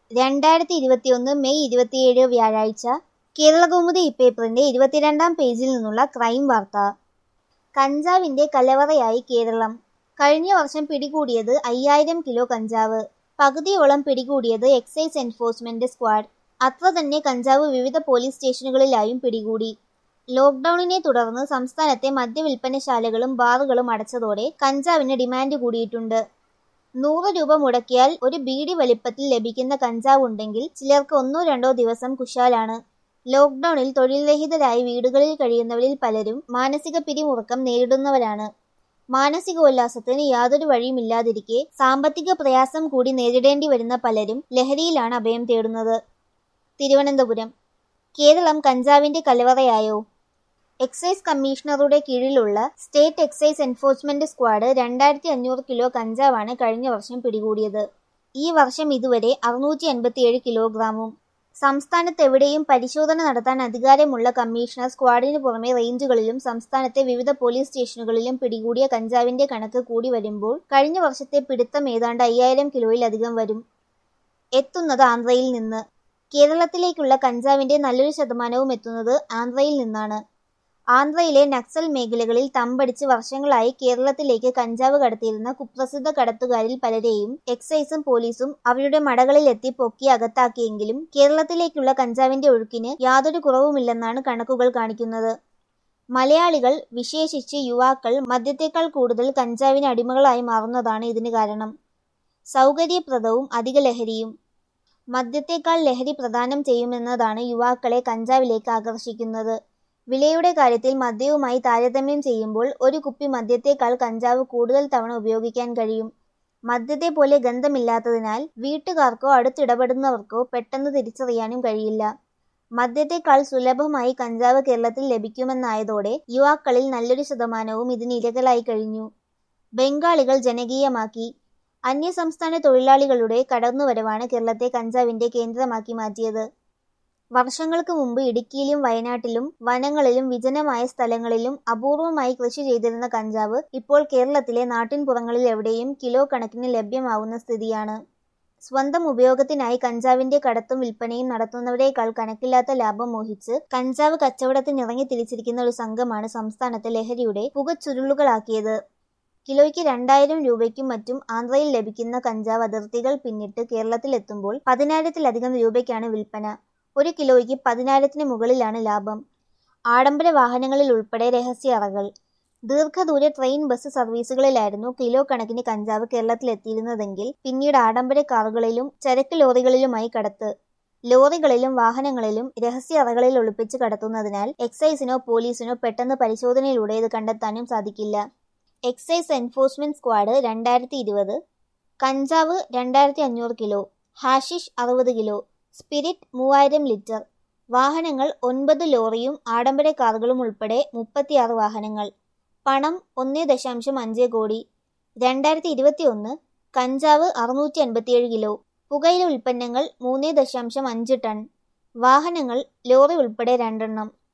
രണ്ടായിരത്തി ഇരുപത്തിയൊന്ന് മെയ് ഇരുപത്തിയേഴ് വ്യാഴാഴ്ച കേരളകൗമുദി ഇപ്പേപ്പറിന്റെ ഇരുപത്തിരണ്ടാം പേജിൽ നിന്നുള്ള ക്രൈം വാർത്ത കഞ്ചാവിന്റെ കലവറയായി കേരളം കഴിഞ്ഞ വർഷം പിടികൂടിയത് അയ്യായിരം കിലോ കഞ്ചാവ് പകുതിയോളം പിടികൂടിയത് എക്സൈസ് എൻഫോഴ്സ്മെന്റ് സ്ക്വാഡ് അത്ര തന്നെ കഞ്ചാവ് വിവിധ പോലീസ് സ്റ്റേഷനുകളിലായും പിടികൂടി ലോക്ക്ഡൌണിനെ തുടർന്ന് സംസ്ഥാനത്തെ മദ്യവിൽപ്പനശാലകളും ബാറുകളും അടച്ചതോടെ കഞ്ചാവിന് ഡിമാൻഡ് കൂടിയിട്ടുണ്ട് നൂറ് രൂപ മുടക്കിയാൽ ഒരു ബീഡി വലിപ്പത്തിൽ ലഭിക്കുന്ന കഞ്ചാവ് ഉണ്ടെങ്കിൽ ചിലർക്ക് ഒന്നോ രണ്ടോ ദിവസം കുശാലാണ് ലോക്ക്ഡൌണിൽ തൊഴിൽ രഹിതരായി വീടുകളിൽ കഴിയുന്നവരിൽ പലരും മാനസിക പിരിമുറുക്കം നേരിടുന്നവരാണ് മാനസികോല്ലാസത്തിന് യാതൊരു വഴിയുമില്ലാതിരിക്കെ സാമ്പത്തിക പ്രയാസം കൂടി നേരിടേണ്ടി വരുന്ന പലരും ലഹരിയിലാണ് അഭയം തേടുന്നത് തിരുവനന്തപുരം കേരളം കഞ്ചാവിന്റെ കലവറയായോ എക്സൈസ് കമ്മീഷണറുടെ കീഴിലുള്ള സ്റ്റേറ്റ് എക്സൈസ് എൻഫോഴ്സ്മെന്റ് സ്ക്വാഡ് രണ്ടായിരത്തി അഞ്ഞൂറ് കിലോ കഞ്ചാവാണ് കഴിഞ്ഞ വർഷം പിടികൂടിയത് ഈ വർഷം ഇതുവരെ അറുന്നൂറ്റി അൻപത്തിയേഴ് കിലോഗ്രാമും സംസ്ഥാനത്ത് എവിടെയും പരിശോധന നടത്താൻ അധികാരമുള്ള കമ്മീഷണർ സ്ക്വാഡിന് പുറമെ റേഞ്ചുകളിലും സംസ്ഥാനത്തെ വിവിധ പോലീസ് സ്റ്റേഷനുകളിലും പിടികൂടിയ കഞ്ചാവിന്റെ കണക്ക് കൂടി വരുമ്പോൾ കഴിഞ്ഞ വർഷത്തെ പിടുത്തം ഏതാണ്ട് അയ്യായിരം കിലോയിലധികം വരും എത്തുന്നത് ആന്ധ്രയിൽ നിന്ന് കേരളത്തിലേക്കുള്ള കഞ്ചാവിന്റെ നല്ലൊരു ശതമാനവും എത്തുന്നത് ആന്ധ്രയിൽ നിന്നാണ് ആന്ധ്രയിലെ നക്സൽ മേഖലകളിൽ തമ്പടിച്ച് വർഷങ്ങളായി കേരളത്തിലേക്ക് കഞ്ചാവ് കടത്തിയിരുന്ന കുപ്രസിദ്ധ കടത്തുകാരിൽ പലരെയും എക്സൈസും പോലീസും അവരുടെ മടകളിലെത്തി പൊക്കി അകത്താക്കിയെങ്കിലും കേരളത്തിലേക്കുള്ള കഞ്ചാവിന്റെ ഒഴുക്കിന് യാതൊരു കുറവുമില്ലെന്നാണ് കണക്കുകൾ കാണിക്കുന്നത് മലയാളികൾ വിശേഷിച്ച് യുവാക്കൾ മദ്യത്തേക്കാൾ കൂടുതൽ കഞ്ചാവിന് അടിമകളായി മാറുന്നതാണ് ഇതിന് കാരണം സൗകര്യപ്രദവും അധിക ലഹരിയും മദ്യത്തേക്കാൾ ലഹരി പ്രദാനം ചെയ്യുമെന്നതാണ് യുവാക്കളെ കഞ്ചാവിലേക്ക് ആകർഷിക്കുന്നത് വിലയുടെ കാര്യത്തിൽ മദ്യവുമായി താരതമ്യം ചെയ്യുമ്പോൾ ഒരു കുപ്പി മദ്യത്തേക്കാൾ കഞ്ചാവ് കൂടുതൽ തവണ ഉപയോഗിക്കാൻ കഴിയും മദ്യത്തെ പോലെ ഗന്ധമില്ലാത്തതിനാൽ വീട്ടുകാർക്കോ അടുത്തിടപെടുന്നവർക്കോ പെട്ടെന്ന് തിരിച്ചറിയാനും കഴിയില്ല മദ്യത്തെക്കാൾ സുലഭമായി കഞ്ചാവ് കേരളത്തിൽ ലഭിക്കുമെന്നായതോടെ യുവാക്കളിൽ നല്ലൊരു ശതമാനവും ഇതിന് ഇരകളായി കഴിഞ്ഞു ബംഗാളികൾ ജനകീയമാക്കി അന്യസംസ്ഥാന തൊഴിലാളികളുടെ കടന്നുവരവാണ് കേരളത്തെ കഞ്ചാവിന്റെ കേന്ദ്രമാക്കി മാറ്റിയത് വർഷങ്ങൾക്ക് മുമ്പ് ഇടുക്കിയിലും വയനാട്ടിലും വനങ്ങളിലും വിജനമായ സ്ഥലങ്ങളിലും അപൂർവമായി കൃഷി ചെയ്തിരുന്ന കഞ്ചാവ് ഇപ്പോൾ കേരളത്തിലെ നാട്ടിൻപുറങ്ങളിൽ എവിടെയും കിലോ കണക്കിന് ലഭ്യമാവുന്ന സ്ഥിതിയാണ് സ്വന്തം ഉപയോഗത്തിനായി കഞ്ചാവിന്റെ കടത്തും വിൽപ്പനയും നടത്തുന്നവരേക്കാൾ കണക്കില്ലാത്ത ലാഭം മോഹിച്ച് കഞ്ചാവ് കച്ചവടത്തിനിറങ്ങി തിരിച്ചിരിക്കുന്ന ഒരു സംഘമാണ് സംസ്ഥാനത്തെ ലഹരിയുടെ പുകച്ചുരുളുകളാക്കിയത് കിലോയ്ക്ക് രണ്ടായിരം രൂപയ്ക്കും മറ്റും ആന്ധ്രയിൽ ലഭിക്കുന്ന കഞ്ചാവ് അതിർത്തികൾ പിന്നിട്ട് കേരളത്തിലെത്തുമ്പോൾ പതിനായിരത്തിലധികം രൂപയ്ക്കാണ് വിൽപ്പന ഒരു കിലോയ്ക്ക് പതിനായിരത്തിന് മുകളിലാണ് ലാഭം ആഡംബര വാഹനങ്ങളിൽ ഉൾപ്പെടെ രഹസ്യ അറകൾ ദീർഘദൂര ട്രെയിൻ ബസ് സർവീസുകളിലായിരുന്നു കിലോ കണക്കിന് കഞ്ചാവ് കേരളത്തിലെത്തിയിരുന്നതെങ്കിൽ പിന്നീട് ആഡംബര കാറുകളിലും ചരക്ക് ലോറികളിലുമായി കടത്ത് ലോറികളിലും വാഹനങ്ങളിലും രഹസ്യ അറകളിൽ ഒളിപ്പിച്ച് കടത്തുന്നതിനാൽ എക്സൈസിനോ പോലീസിനോ പെട്ടെന്ന് പരിശോധനയിലൂടെ ഇത് കണ്ടെത്താനും സാധിക്കില്ല എക്സൈസ് എൻഫോഴ്സ്മെന്റ് സ്ക്വാഡ് രണ്ടായിരത്തി ഇരുപത് കഞ്ചാവ് രണ്ടായിരത്തി അഞ്ഞൂറ് കിലോ ഹാഷിഷ് അറുപത് കിലോ സ്പിരിറ്റ് മൂവായിരം ലിറ്റർ വാഹനങ്ങൾ ഒൻപത് ലോറിയും ആഡംബര കാറുകളും ഉൾപ്പെടെ മുപ്പത്തിയാറ് വാഹനങ്ങൾ പണം ഒന്ന് ദശാംശം അഞ്ച് കോടി രണ്ടായിരത്തി ഇരുപത്തി ഒന്ന് കഞ്ചാവ് അറുന്നൂറ്റി അൻപത്തിയേഴ് കിലോ പുകയില ഉൽപ്പന്നങ്ങൾ മൂന്ന് ദശാംശം അഞ്ച് ടൺ വാഹനങ്ങൾ ലോറി ഉൾപ്പെടെ രണ്ടെണ്ണം